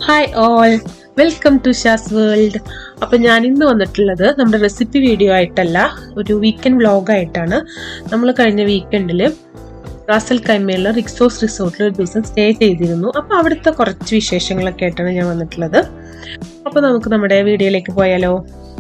hi all welcome to Shaz world അപ്പം ഞാൻ ഇന്ന് വന്നിട്ടുള്ളത് നമ്മുടെ റെസിപ്പി വീഡിയോ ആയിട്ടല്ല ഒരു വീക്കെൻഡ് വ്ളോഗായിട്ടാണ് നമ്മൾ കഴിഞ്ഞ വീക്കെൻഡിൽ റാസൽ കൈമയുള്ള റിക്സോസ് റിസോർട്ടിൽ ഒരു ദിവസം സ്റ്റേ ചെയ്തിരുന്നു അപ്പോൾ അവിടുത്തെ കുറച്ച് വിശേഷങ്ങളൊക്കെ ആയിട്ടാണ് ഞാൻ വന്നിട്ടുള്ളത് അപ്പോൾ നമുക്ക് നമ്മുടെ വീഡിയോയിലേക്ക് പോയാലോ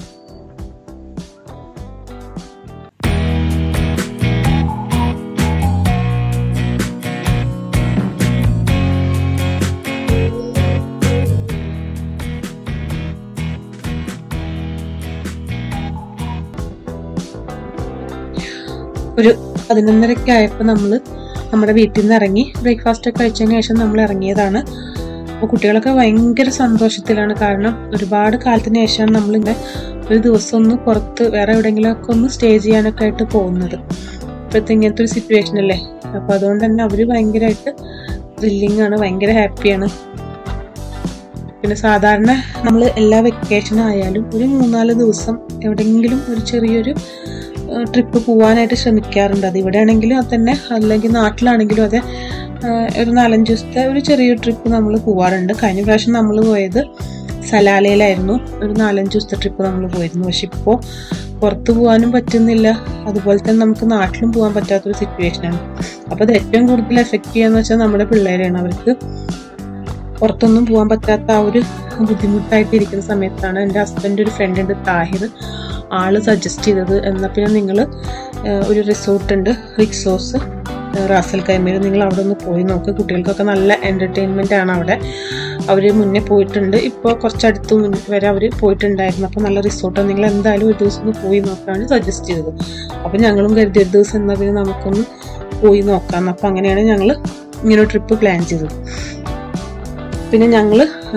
ഒരു പതിനൊന്നരയ്ക്ക് ആയപ്പോൾ നമ്മൾ നമ്മുടെ വീട്ടിൽ നിന്ന് ഇറങ്ങി ബ്രേക്ക്ഫാസ്റ്റ് ഒക്കെ കഴിച്ചതിന് ശേഷം നമ്മൾ ഇറങ്ങിയതാണ് അപ്പോൾ കുട്ടികളൊക്കെ ഭയങ്കര സന്തോഷത്തിലാണ് കാരണം ഒരുപാട് കാലത്തിന് ശേഷമാണ് നമ്മളിങ്ങനെ ഒരു ദിവസം ഒന്ന് പുറത്ത് വേറെ എവിടെയെങ്കിലുമൊക്കെ ഒന്ന് സ്റ്റേ ചെയ്യാനൊക്കെ ആയിട്ട് പോകുന്നത് ഇപ്പോഴത്തെ ഇങ്ങനത്തെ ഒരു സിറ്റുവേഷൻ അല്ലേ അപ്പോൾ അതുകൊണ്ട് തന്നെ അവർ ഭയങ്കരമായിട്ട് ത്രില്ലിംഗ് ആണ് ഭയങ്കര ഹാപ്പിയാണ് പിന്നെ സാധാരണ നമ്മൾ എല്ലാ വെക്കേഷൻ ആയാലും ഒരു മൂന്നാല് ദിവസം എവിടെയെങ്കിലും ഒരു ചെറിയൊരു ട്രിപ്പ് പോകാനായിട്ട് ശ്രമിക്കാറുണ്ട് അത് ഇവിടെ ആണെങ്കിലും അത് തന്നെ അല്ലെങ്കിൽ നാട്ടിലാണെങ്കിലും അതെ ഒരു നാലഞ്ച് ദിവസത്തെ ഒരു ചെറിയൊരു ട്രിപ്പ് നമ്മൾ പോവാറുണ്ട് കഴിഞ്ഞ പ്രാവശ്യം നമ്മൾ പോയത് സലാലയിലായിരുന്നു ഒരു നാലഞ്ച് ദിവസത്തെ ട്രിപ്പ് നമ്മൾ പോയിരുന്നു പക്ഷെ ഇപ്പോൾ പുറത്ത് പോകാനും പറ്റുന്നില്ല അതുപോലെ തന്നെ നമുക്ക് നാട്ടിലും പോകാൻ പറ്റാത്തൊരു സിറ്റുവേഷനാണ് അപ്പോൾ അത് ഏറ്റവും കൂടുതൽ എഫക്റ്റ് ചെയ്യാന്ന് വെച്ചാൽ നമ്മുടെ പിള്ളേരെയാണ് അവർക്ക് പുറത്തൊന്നും പോകാൻ പറ്റാത്ത ആ ഒരു ബുദ്ധിമുട്ടായിട്ട് ഇരിക്കുന്ന സമയത്താണ് എൻ്റെ ഹസ്ബൻഡ് ഒരു ഫ്രണ്ട് ഉണ്ട് താഹിർ ആള് സജസ്റ്റ് ചെയ്തത് എന്നാൽ പിന്നെ നിങ്ങൾ ഒരു റിസോർട്ട് ഉണ്ട് റിക്സോസ് റാസൽ കൈമേൽ നിങ്ങൾ അവിടെ ഒന്ന് പോയി നോക്ക് കുട്ടികൾക്കൊക്കെ നല്ല എൻ്റർടൈൻമെൻ്റ് ആണ് അവിടെ അവർ മുന്നേ പോയിട്ടുണ്ട് ഇപ്പോൾ കുറച്ചടുത്ത് വരെ അവർ പോയിട്ടുണ്ടായിരുന്നു അപ്പോൾ നല്ല റിസോർട്ട് നിങ്ങൾ എന്തായാലും ഒരു ദിവസം ഒന്ന് പോയി നോക്കാണ് സജസ്റ്റ് ചെയ്തത് അപ്പോൾ ഞങ്ങളും കരുതി ഒരു ദിവസം എന്നാൽ പിന്നെ നമുക്കൊന്ന് പോയി നോക്കാം അപ്പോൾ അങ്ങനെയാണ് ഞങ്ങൾ ഇങ്ങനെ ട്രിപ്പ് പ്ലാൻ ചെയ്തത് പിന്നെ ഞങ്ങൾ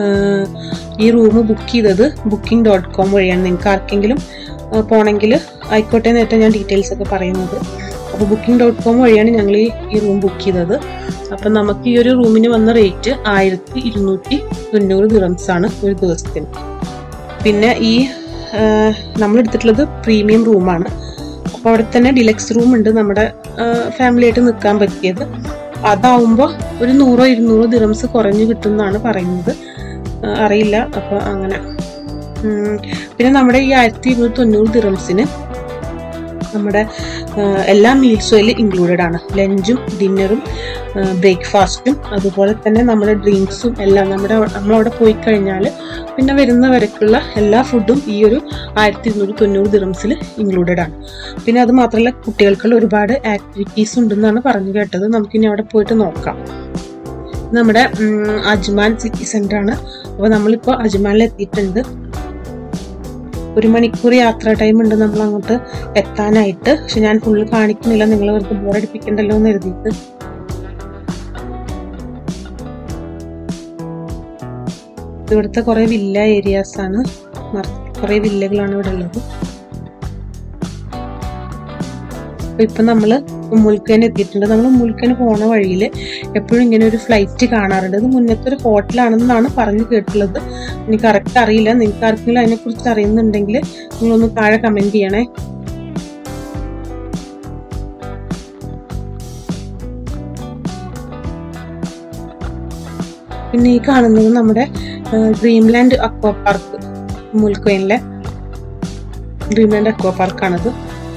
ഈ റൂം ബുക്ക് ചെയ്തത് ബുക്കിംഗ് ഡോട്ട് കോം വഴിയാണ് നിങ്ങൾക്ക് ആർക്കെങ്കിലും പോണെങ്കിൽ ആയിക്കോട്ടെ നേരത്തെ ഞാൻ ഡീറ്റെയിൽസ് ഒക്കെ പറയുന്നത് അപ്പോൾ ബുക്കിംഗ് ഡോട്ട് കോം വഴിയാണ് ഞങ്ങൾ ഈ ഈ റൂം ബുക്ക് ചെയ്തത് അപ്പം നമുക്ക് ഈ ഒരു റൂമിന് വന്ന റേറ്റ് ആയിരത്തി ഇരുന്നൂറ്റി തൊണ്ണൂറ് ദിറംസ് ആണ് ഒരു ദിവസത്തിന് പിന്നെ ഈ നമ്മൾ എടുത്തിട്ടുള്ളത് പ്രീമിയം റൂമാണ് അപ്പോൾ അവിടെ തന്നെ ഡിലക്സ് റൂം ഉണ്ട് നമ്മുടെ ഫാമിലി ആയിട്ട് നിൽക്കാൻ പറ്റിയത് അതാവുമ്പോൾ ഒരു നൂറോ ഇരുന്നൂറോ ദിറംസ് കുറഞ്ഞു കിട്ടും എന്നാണ് പറയുന്നത് അറിയില്ല അപ്പോൾ അങ്ങനെ പിന്നെ നമ്മുടെ ഈ ആയിരത്തി ഇരുന്നൂറ്റി തൊണ്ണൂറ് ദിറംസിന് നമ്മുടെ എല്ലാ മീൽസും അതിൽ ഇൻക്ലൂഡഡ് ആണ് ലഞ്ചും ഡിന്നറും ബ്രേക്ക്ഫാസ്റ്റും അതുപോലെ തന്നെ നമ്മുടെ ഡ്രിങ്ക്സും എല്ലാം നമ്മുടെ നമ്മളവിടെ പോയി കഴിഞ്ഞാൽ പിന്നെ വരുന്നവരക്കുള്ള എല്ലാ ഫുഡും ഈ ഒരു ആയിരത്തി ഇരുന്നൂറ്റി തൊണ്ണൂറ് ദിറംസിൽ ഇൻക്ലൂഡഡ് ആണ് പിന്നെ അത് മാത്രമല്ല കുട്ടികൾക്കുള്ള ഒരുപാട് ആക്ടിവിറ്റീസ് ഉണ്ടെന്നാണ് പറഞ്ഞു കേട്ടത് നമുക്കിനി അവിടെ പോയിട്ട് നോക്കാം നമ്മുടെ അജ്മാൻ സിറ്റി സെന്റർ ആണ് അപ്പോൾ നമ്മളിപ്പോൾ അജ്മാനിൽ എത്തിയിട്ടുണ്ട് ഒരു മണിക്കൂർ യാത്ര ടൈം ഉണ്ട് നമ്മൾ അങ്ങോട്ട് എത്താനായിട്ട് പക്ഷെ ഞാൻ ഫുള്ള് കാണിക്കുന്നില്ല നിങ്ങൾ വെറുതെ ബോറടിപ്പിക്കണ്ടല്ലോ എന്ന് എഴുതിയിട്ട് ഇവിടുത്തെ കുറെ വില്ല ഏരിയാസ് ആണ് കുറെ വില്ലകളാണ് ഇവിടെ ഉള്ളത് അപ്പൊ ഇപ്പൊ നമ്മള് ഉമ്മുൽക്കൻ എത്തിയിട്ടുണ്ട് നമ്മൾ ഉമ്മുൽക്കന് പോണ വഴിയിൽ എപ്പോഴും ഇങ്ങനെ ഒരു ഫ്ലൈറ്റ് കാണാറുണ്ട് ഇത് മുന്നത്തെ ഒരു ഹോട്ടലാണെന്നാണ് പറഞ്ഞു കേട്ടുള്ളത് എനിക്ക് കറക്റ്റ് അറിയില്ല നിങ്ങൾക്ക് ആർക്കെങ്കിലും അതിനെ കുറിച്ച് അറിയുന്നുണ്ടെങ്കിൽ നിങ്ങളൊന്ന് താഴെ കമന്റ് ചെയ്യണേ പിന്നെ ഈ കാണുന്നത് നമ്മുടെ ഡ്രീംലാൻഡ് അക്വാ പാർക്ക് മുൽക്കോയിനിലെ ഡ്രീംലാൻഡ് അക്വാ പാർക്കാണിത്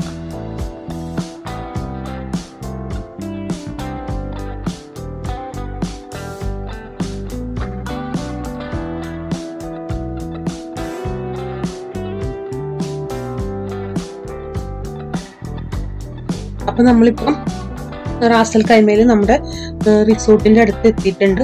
അപ്പൊ നമ്മളിപ്പം റാസൽ കൈമയിൽ നമ്മുടെ റിസോർട്ടിന്റെ അടുത്ത് എത്തിയിട്ടുണ്ട്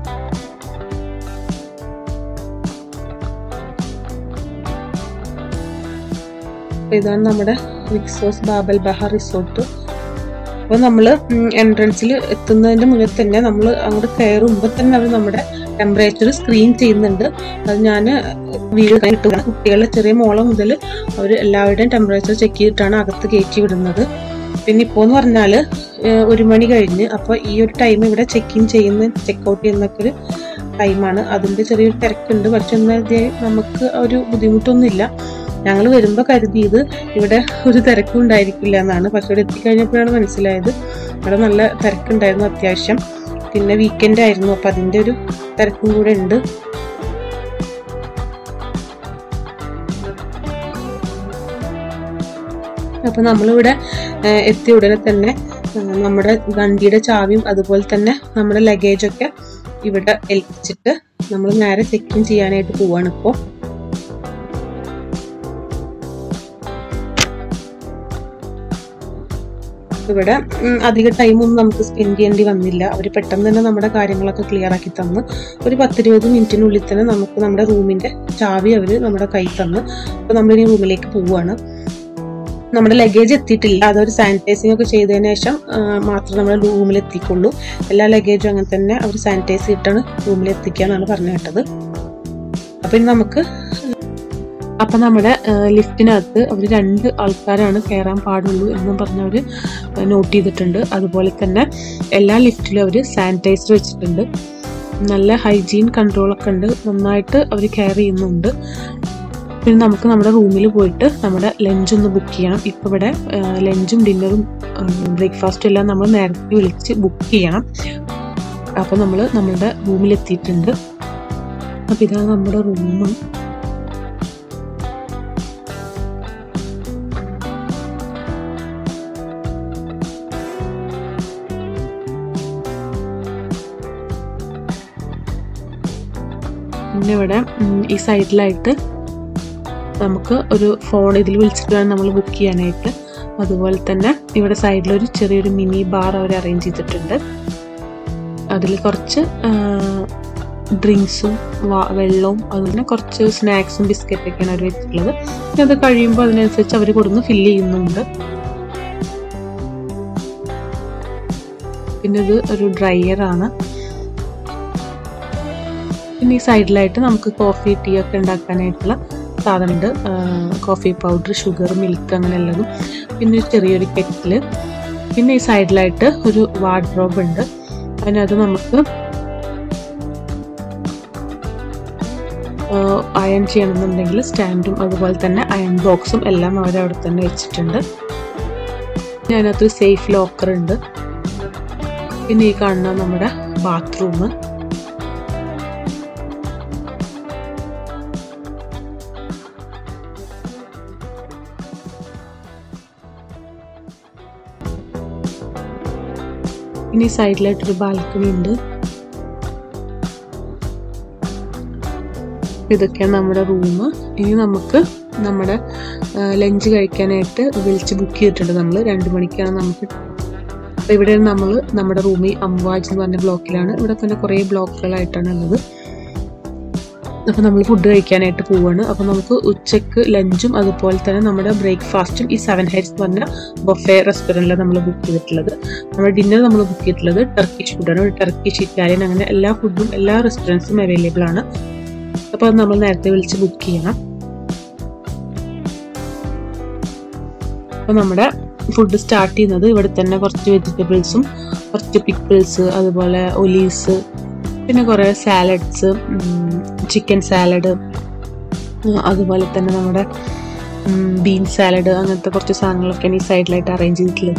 ഇതാണ് നമ്മുടെ റിക്സോസ് ബാബൽ ബഹ റിസോർട്ട് അപ്പോൾ നമ്മൾ എൻട്രൻസിൽ എത്തുന്നതിന്റെ മുന്നേ തന്നെ നമ്മൾ അങ്ങോട്ട് കയറുമ്പോൾ തന്നെ അവർ നമ്മുടെ ടെമ്പറേച്ചർ സ്ക്രീൻ ചെയ്യുന്നുണ്ട് അത് ഞാൻ വീഡിയോ കിട്ടുക കുട്ടികളുടെ ചെറിയ മോളെ മുതൽ അവർ എല്ലാവരുടെയും ടെമ്പറേച്ചർ ചെക്ക് ചെയ്തിട്ടാണ് അകത്ത് കയറ്റി വിടുന്നത് പിന്നെ ഇപ്പോൾ എന്ന് പറഞ്ഞാൽ ഒരു മണി കഴിഞ്ഞ് അപ്പോൾ ഈ ഒരു ടൈം ഇവിടെ ചെക്ക് ഇൻ ചെയ്യുന്ന ചെക്ക് ഔട്ട് ചെയ്യുന്നൊക്കെ ഒരു ടൈമാണ് അതിൻ്റെ ചെറിയൊരു തിരക്കുണ്ട് പക്ഷെ എന്നാൽ നമുക്ക് ഒരു ബുദ്ധിമുട്ടൊന്നുമില്ല ഞങ്ങൾ വരുമ്പോൾ കരുതിയത് ഇവിടെ ഒരു തിരക്കും ഉണ്ടായിരിക്കില്ല എന്നാണ് പക്ഷെ ഇവിടെ എത്തിക്കഴിഞ്ഞപ്പോഴാണ് മനസ്സിലായത് ഇവിടെ നല്ല തിരക്കുണ്ടായിരുന്നു അത്യാവശ്യം പിന്നെ വീക്കെൻഡ് ആയിരുന്നു അപ്പം അതിൻ്റെ ഒരു തിരക്കും കൂടെ ഉണ്ട് അപ്പോൾ നമ്മളിവിടെ ഏഹ്, എത്തിയ ഉടനെ തന്നെ ഏഹ്, നമ്മുടെ വണ്ടിയുടെ ചാവിയും അതുപോലെ തന്നെ നമ്മുടെ ലഗേജൊക്കെ ഇവിടെ ഏൽപ്പിച്ചിട്ട് നമ്മൾ നേരെ ചെക്ക് ഇൻ ചെയ്യാനായിട്ട് പോവാണ് ഇപ്പോൾ ഇവിടെ ഉം, അധിക ടൈമൊന്നും നമുക്ക് സ്പെൻഡ് ചെയ്യേണ്ടി വന്നില്ല അവർ പെട്ടെന്ന് തന്നെ നമ്മുടെ കാര്യങ്ങളൊക്കെ ക്ലിയർ ആക്കി തന്നു ഒരു പത്തിരുപത് മിനിറ്റിനുള്ളിൽ തന്നെ നമുക്ക് നമ്മുടെ റൂമിന്റെ ചാവി അവർ നമ്മുടെ കൈ തന്നു അപ്പോൾ നമ്മളിനി റൂമിലേക്ക് പോവുകയാണ് നമ്മുടെ ലഗേജ് എത്തിയിട്ടില്ല അതൊരു സാനിറ്റൈസിങ് ഒക്കെ ചെയ്തതിന് ശേഷം ആ, മാത്രമേ നമ്മൾ റൂമിൽ എത്തിക്കുള്ളൂ എല്ലാ ലഗേജും അങ്ങനെ തന്നെ അവർ സാനിറ്റൈസ് ചെയ്തിട്ടാണ് റൂമിൽ എത്തിക്കുക എന്നാണ് പറഞ്ഞു കേട്ടത് അപ്പം ഇനി നമുക്ക് അപ്പം നമ്മുടെ ലിഫ്റ്റിനകത്ത് അവർ രണ്ട് ആൾക്കാരാണ് കയറാൻ പാടുള്ളൂ എന്നും പറഞ്ഞവർ നോട്ട് ചെയ്തിട്ടുണ്ട് അതുപോലെ തന്നെ എല്ലാ ലിഫ്റ്റിലും അവർ സാനിറ്റൈസർ വെച്ചിട്ടുണ്ട് നല്ല ഹൈജീൻ കൺട്രോളൊക്കെ ഉണ്ട് നന്നായിട്ട് അവർ കെയർ ചെയ്യുന്നുണ്ട് പിന്നെ നമുക്ക് നമ്മുടെ റൂമിൽ പോയിട്ട് നമ്മുടെ ലഞ്ച് ഒന്ന് ബുക്ക് ചെയ്യണം ഇപ്പോൾ ഇവിടെ ലഞ്ചും ഡിന്നറും ബ്രേക്ക്ഫാസ്റ്റും എല്ലാം നമ്മൾ നേരത്തെ വിളിച്ച് ബുക്ക് ചെയ്യണം അപ്പോൾ നമ്മൾ നമ്മളുടെ റൂമിൽ എത്തിയിട്ടുണ്ട് അപ്പോൾ ഇതാണ് നമ്മുടെ റൂം പിന്നെ ഇവിടെ ഉം, ഈ സൈഡിലായിട്ട് നമുക്ക് ഒരു ഫോൺ ഇതിൽ വിളിച്ചിട്ട് വേണം നമ്മൾ ബുക്ക് ചെയ്യാനായിട്ട് അതുപോലെ തന്നെ ഇവിടെ സൈഡിൽ ഒരു ചെറിയൊരു മിനി ബാർ അവർ അറേഞ്ച് ചെയ്തിട്ടുണ്ട് അതിൽ കുറച്ച് ഡ്രിങ്ക്സും വെള്ളവും അതുപോലെ കുറച്ച് സ്നാക്സും ബിസ്ക്കറ്റൊക്കെയാണ് അവർ വെച്ചിട്ടുള്ളത് പിന്നെ അത് കഴിയുമ്പോൾ അതിനനുസരിച്ച് അവർ കൊടുന്ന് ഫില്ല് ചെയ്യുന്നുണ്ട് പിന്നെ ഇത് ഒരു ഡ്രയർ ആണ് പിന്നെ ഈ സൈഡിലായിട്ട് നമുക്ക് കോഫി ടീ ഒക്കെ ഉണ്ടാക്കാനായിട്ടുള്ള സാധനമുണ്ട് കോഫി പൗഡർ ഷുഗർ മിൽക്ക് അങ്ങനെ ഉള്ളതും പിന്നെ ഒരു ചെറിയൊരു കെറ്റില് പിന്നെ ഈ സൈഡിലായിട്ട് ഒരു വാർഡ്രോബ് ഉണ്ട് അതിനകത്ത് നമുക്ക് അയൺ ചെയ്യണമെന്നുണ്ടെങ്കിൽ സ്റ്റാൻഡും അതുപോലെ തന്നെ അയൺ ബോക്സും എല്ലാം അവർ അവിടെ തന്നെ വെച്ചിട്ടുണ്ട് പിന്നെ അതിനകത്ത് സേഫ് ലോക്കർ ഉണ്ട് പിന്നെ ഈ കാണുന്ന നമ്മുടെ ബാത്റൂം ഇനി സൈഡിലായിട്ടൊരു ബാൽക്കണി ഉണ്ട് ഇതൊക്കെയാണ് നമ്മുടെ റൂം ഇനി നമുക്ക് നമ്മുടെ ലഞ്ച് കഴിക്കാനായിട്ട് വിളിച്ച് ബുക്ക് ചെയ്തിട്ടുണ്ട് നമ്മൾ രണ്ട് മണിക്കാണ് നമുക്ക് അപ്പോൾ ഇവിടെ നമ്മൾ നമ്മുടെ റൂമിൽ അംവാജ് എന്ന് പറഞ്ഞ ബ്ലോക്കിലാണ് ഇവിടെ തന്നെ കുറേ ബ്ലോക്കുകളായിട്ടാണ് ഉള്ളത് അപ്പോൾ നമ്മൾ ഫുഡ് കഴിക്കാനായിട്ട് പോവാണ് അപ്പോൾ നമുക്ക് ഉച്ചക്ക് ലഞ്ചും അതുപോലെ തന്നെ നമ്മുടെ ബ്രേക്ക്ഫാസ്റ്റും ഈ സെവൻ ഹൈറ്റ്സ് എന്ന് പറഞ്ഞ ബൊഫെ റെസ്റ്റോറൻറ്റിലാണ് നമ്മൾ ബുക്ക് ചെയ്തിട്ടുള്ളത് നമ്മുടെ ഡിന്നർ നമ്മൾ ബുക്ക് ചെയ്തിട്ടുള്ളത് ടർക്കിഷ് ഫുഡാണ് ടർക്കിഷ് ഇറ്റാലിയൻ അങ്ങനെ എല്ലാ ഫുഡും എല്ലാ റെസ്റ്റോറൻറ്റ്സും അവൈലബിൾ ആണ് അപ്പോൾ അത് നമ്മൾ നേരത്തെ വിളിച്ച് ബുക്ക് ചെയ്യണം അപ്പോൾ നമ്മുടെ ഫുഡ് സ്റ്റാർട്ട് ചെയ്യുന്നത് ഇവിടെ തന്നെ കുറച്ച് വെജിറ്റബിൾസും കുറച്ച് പിക്കിൾസ് അതുപോലെ ഒലീവ്സ് പിന്നെ കുറേ സാലഡ്സ് ചിക്കൻ സാലഡ് അതുപോലെ തന്നെ നമ്മുടെ ബീൻ സാലഡ് അങ്ങനത്തെ കുറച്ച് സാധനങ്ങളൊക്കെയാണ് ഈ സൈഡിലായിട്ട് അറേഞ്ച് ചെയ്തിട്ടുള്ളത്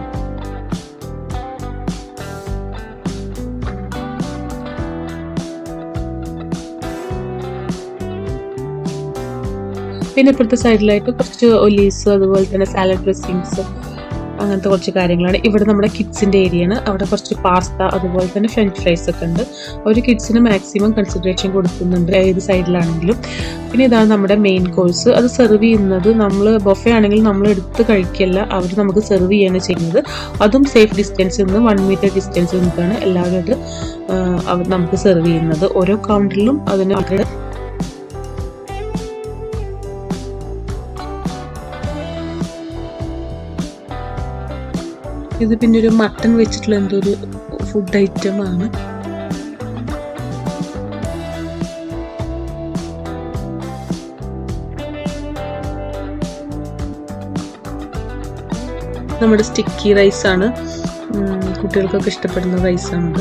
പിന്നെ ഇപ്പോഴത്തെ സൈഡിലായിട്ട് കുറച്ച് ഒലീസ് അതുപോലെ തന്നെ സാലഡ് ഡ്രസ്സിങ്സ് അങ്ങനത്തെ കുറച്ച് കാര്യങ്ങളാണ് ഇവിടെ നമ്മുടെ കിഡ്സിൻ്റെ ഏരിയയാണ് അവിടെ കുറച്ച് പാസ്ത അതുപോലെ തന്നെ ഫ്രഞ്ച് ഫ്രൈസ് ഒക്കെ ഉണ്ട് അവർ കിഡ്സിന് മാക്സിമം കൺസിഡറേഷൻ കൊടുക്കുന്നുണ്ട് ഏത് സൈഡിലാണെങ്കിലും പിന്നെ ഇതാണ് നമ്മുടെ മെയിൻ കോഴ്സ് അത് സെർവ് ചെയ്യുന്നത് നമ്മൾ ബൊഫെ ആണെങ്കിൽ നമ്മൾ എടുത്ത് കഴിക്കല്ല അവർ നമുക്ക് സെർവ് ചെയ്യാണ് ചെയ്യുന്നത് അതും സേഫ് ഡിസ്റ്റൻസിൽ നിന്ന് വൺ മീറ്റർ ഡിസ്റ്റൻസിൽ നിന്നിട്ടാണ് എല്ലാവരും അത് അവർ നമുക്ക് സെർവ് ചെയ്യുന്നത് ഓരോ കൗണ്ടറിലും അതിന് അവരുടെ ഇത് പിന്നെ ഒരു മട്ടൺ വെച്ചിട്ടുള്ള എന്തോ ഒരു ഫുഡ് ഐറ്റം ആണ് നമ്മുടെ സ്റ്റിക്കി റൈസ് ആണ് കുട്ടികൾക്കൊക്കെ ഇഷ്ടപ്പെടുന്ന റൈസാണിത്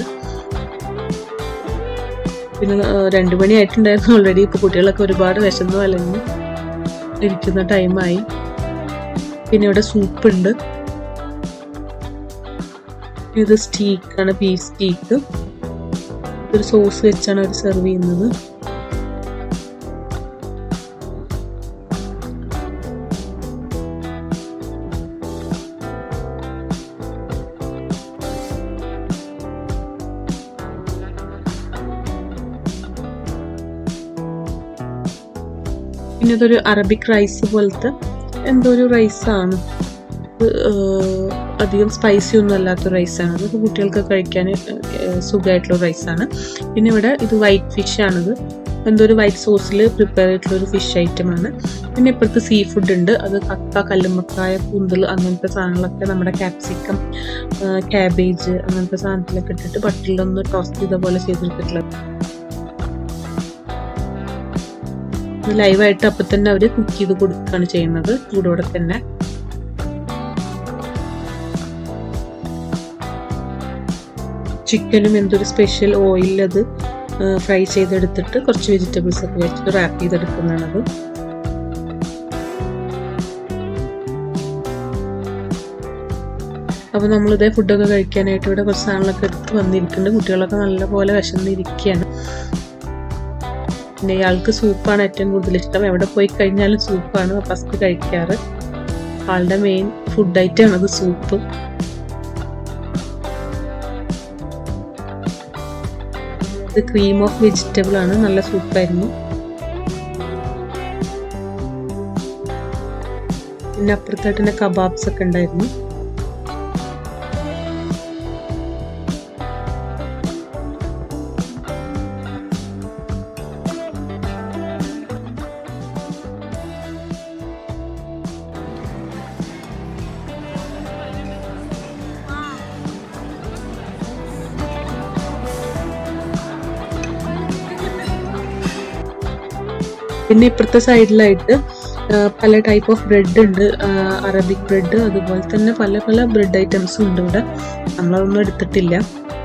പിന്നെ രണ്ടു മണി ആയിട്ടുണ്ടായിരുന്നു ഓൾറെഡി ഇപ്പോൾ കുട്ടികളൊക്കെ ഒരുപാട് വിശന്നു അല്ലെങ്കിൽ ഇരിക്കുന്ന ടൈമായി പിന്നെ ഇവിടെ സൂപ്പ് ഉണ്ട് ഇത് സ്റ്റീക്കാണ് ബീഫ് സ്റ്റീക്ക് ഒരു സോസ് വെച്ചാണ് അവർ സെർവ് ചെയ്യുന്നത് പിന്നെ ഇതൊരു അറബിക് റൈസ് പോലത്തെ എന്തോ ഒരു റൈസാണ് അധികം സ്പൈസി ഒന്നും അല്ലാത്ത റൈസാണ് അത് കുട്ടികൾക്ക് കഴിക്കാൻ സുഖമായിട്ടുള്ള റൈസാണ് പിന്നെ ഇവിടെ ഇത് വൈറ്റ് ഫിഷ് ആണിത് എന്തോ ഒരു വൈറ്റ് സോസിൽ പ്രിപ്പയർ ചെയ്തിട്ടുള്ള ഒരു ഫിഷ് ഐറ്റം ആണ് പിന്നെ ഇപ്പുറത്ത് സീ ഫുഡ് ഉണ്ട് അത് കക്ക കല്ലുമ്മക്കായ കൂന്തൽ അങ്ങനത്തെ സാധനങ്ങളൊക്കെ നമ്മുടെ ക്യാപ്സിക്കം ക്യാബേജ് അങ്ങനത്തെ സാധനത്തിലൊക്കെ ഇട്ടിട്ട് ബട്ടറിലൊന്ന് ടോസ്റ്റ് ചെയ്ത പോലെ ചെയ്തെടുത്തിട്ടുള്ളത് ലൈവായിട്ട് അപ്പം തന്നെ അവർ കുക്ക് ചെയ്ത് കൊടുക്കുകയാണ് ചെയ്യുന്നത് ചൂടോടെ തന്നെ ചിക്കനും എന്തൊരു സ്പെഷ്യൽ ഓയിലിൽ അത് ഫ്രൈ ചെയ്തെടുത്തിട്ട് കുറച്ച് വെജിറ്റബിൾസ് ഒക്കെ വെച്ചിട്ട് റാപ്പ് ചെയ്തെടുക്കുന്നതാണത് അപ്പോൾ നമ്മളിതേ ഫുഡൊക്കെ കഴിക്കാനായിട്ട് ഇവിടെ കുറച്ച് സാധനങ്ങളൊക്കെ എടുത്ത് വന്നിരിക്കുന്നുണ്ട് കുട്ടികളൊക്കെ നല്ലപോലെ വിശന്നിരിക്കുകയാണ് പിന്നെ ഇയാൾക്ക് സൂപ്പാണ് ഏറ്റവും കൂടുതൽ ഇഷ്ടം എവിടെ പോയി കഴിഞ്ഞാലും സൂപ്പാണ് ഫസ്റ്റ് കഴിക്കാറ് ആളുടെ മെയിൻ ഫുഡ് ഐറ്റം ആണ് അത് സൂപ്പ് ഇത് ക്രീം ഓഫ് വെജിറ്റബിൾ ആണ് നല്ല സൂപ്പായിരുന്നു പിന്നെ അപ്പുറത്തായിട്ട് തന്നെ കബാബ്സ് ഒക്കെ ഉണ്ടായിരുന്നു പിന്നെ ഇപ്പുറത്തെ സൈഡിലായിട്ട് പല ടൈപ്പ് ഓഫ് ബ്രെഡ് ഉണ്ട് അറബിക് ബ്രെഡ് അതുപോലെ തന്നെ പല പല ബ്രെഡ് ഐറ്റംസും ഉണ്ട് ഇവിടെ നമ്മളതൊന്നും എടുത്തിട്ടില്ല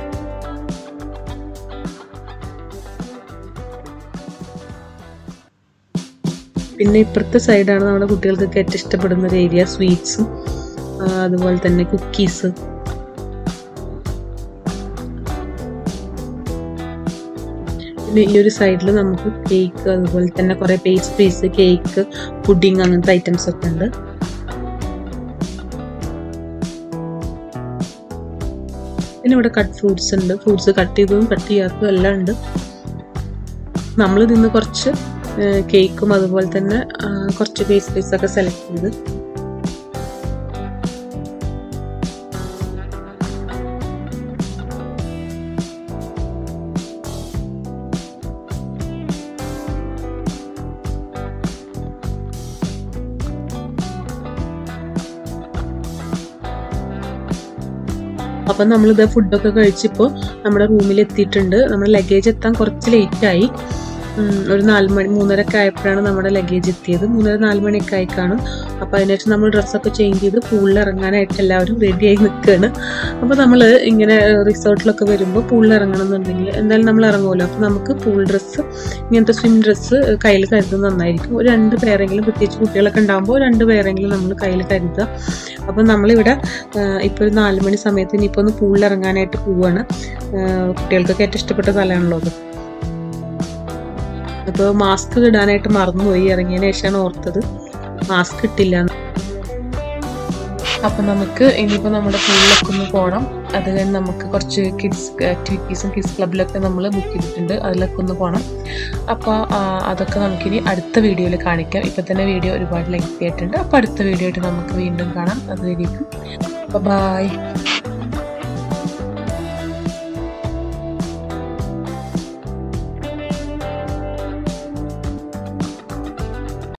പിന്നെ ഇപ്പുറത്തെ സൈഡാണ് നമ്മുടെ കുട്ടികൾക്കൊക്കെ ഏറ്റവും ഇഷ്ടപ്പെടുന്ന ഒരു ഏരിയ സ്വീറ്റ്സും അതുപോലെ തന്നെ കുക്കീസ് പിന്നെ ഈ ഒരു സൈഡിൽ നമുക്ക് കേക്ക് അതുപോലെ തന്നെ കുറെ പേസ്ട്രീസ് കേക്ക് പുഡിങ് അങ്ങനത്തെ ഐറ്റംസ് ഒക്കെ ഉണ്ട് പിന്നെ ഇവിടെ കട്ട് ഫ്രൂട്ട്സ് ഉണ്ട് ഫ്രൂട്ട്സ് കട്ട് ചെയ്തതും കട്ട് ചെയ്യാത്തതും എല്ലാം ഉണ്ട് നമ്മൾ നിന്ന് കുറച്ച് കേക്കും അതുപോലെ തന്നെ കുറച്ച് പേസ്ട്രീസ് ഒക്കെ സെലക്ട് ചെയ്ത് അപ്പം നമ്മളിത് ഫുഡൊക്കെ കഴിച്ചിപ്പോൾ നമ്മുടെ റൂമിൽ എത്തിയിട്ടുണ്ട് നമ്മുടെ ലഗേജ് എത്താൻ കുറച്ച് ലേറ്റായി ഒരു നാല് മണി മൂന്നരക്കെ ആയപ്പോഴാണ് നമ്മുടെ ലഗേജ് എത്തിയത് മൂന്നര നാല് മണിയൊക്കെ ആയി കാണും അപ്പോൾ അതിനുശേഷം നമ്മൾ ഡ്രസ്സൊക്കെ ചേഞ്ച് ചെയ്ത് പൂളിൽ ഇറങ്ങാനായിട്ട് എല്ലാവരും റെഡിയായി നിൽക്കുകയാണ് അപ്പോൾ നമ്മൾ ഇങ്ങനെ റിസോർട്ടിലൊക്കെ വരുമ്പോൾ പൂളിൽ ഇറങ്ങണം എന്നുണ്ടെങ്കിൽ എന്തായാലും നമ്മൾ ഇറങ്ങുമല്ലോ അപ്പോൾ നമുക്ക് പൂൾ ഡ്രസ്സ് ഇങ്ങനത്തെ സ്വിം ഡ്രസ്സ് കയ്യിൽ കരുതുന്നത് നന്നായിരിക്കും ഒരു രണ്ട് പേരെങ്കിലും പ്രത്യേകിച്ച് കുട്ടികളൊക്കെ ഉണ്ടാകുമ്പോൾ രണ്ട് പേരെങ്കിലും നമ്മൾ കയ്യിൽ കരുതുക അപ്പം നമ്മളിവിടെ ഇപ്പോൾ ഒരു നാല് മണി സമയത്ത് ഇനിയിപ്പോൾ ഒന്ന് പൂളിൽ ഇറങ്ങാനായിട്ട് പോവുകയാണ് കുട്ടികൾക്കൊക്കെ ഏറ്റവും ഇഷ്ടപ്പെട്ട സ്ഥലമാണല്ലോ അത് അപ്പോൾ മാസ്ക് ഇടാനായിട്ട് മറന്നുപോയി ഇറങ്ങിയതിന് ശേഷമാണ് ഓർത്തത് മാസ്ക് ഇട്ടില്ല അപ്പം നമുക്ക് ഇനിയിപ്പോൾ നമ്മുടെ പൂളിലൊക്കെ ഒന്ന് പോകണം അത് കഴിഞ്ഞ് നമുക്ക് കുറച്ച് കിഡ്സ് ആക്ടിവിറ്റീസും കിഡ്സ് ക്ലബിലൊക്കെ നമ്മൾ ബുക്ക് ചെയ്തിട്ടുണ്ട് അതിലൊക്കെ ഒന്ന് പോകണം അപ്പോൾ അതൊക്കെ നമുക്കിനി അടുത്ത വീഡിയോയിൽ കാണിക്കാം ഇപ്പം തന്നെ വീഡിയോ ഒരുപാട് ലെങ്തി ആയിട്ടുണ്ട് അപ്പോൾ അടുത്ത വീഡിയോ ആയിട്ട് നമുക്ക് വീണ്ടും കാണാം അതുവരേക്കും ബൈ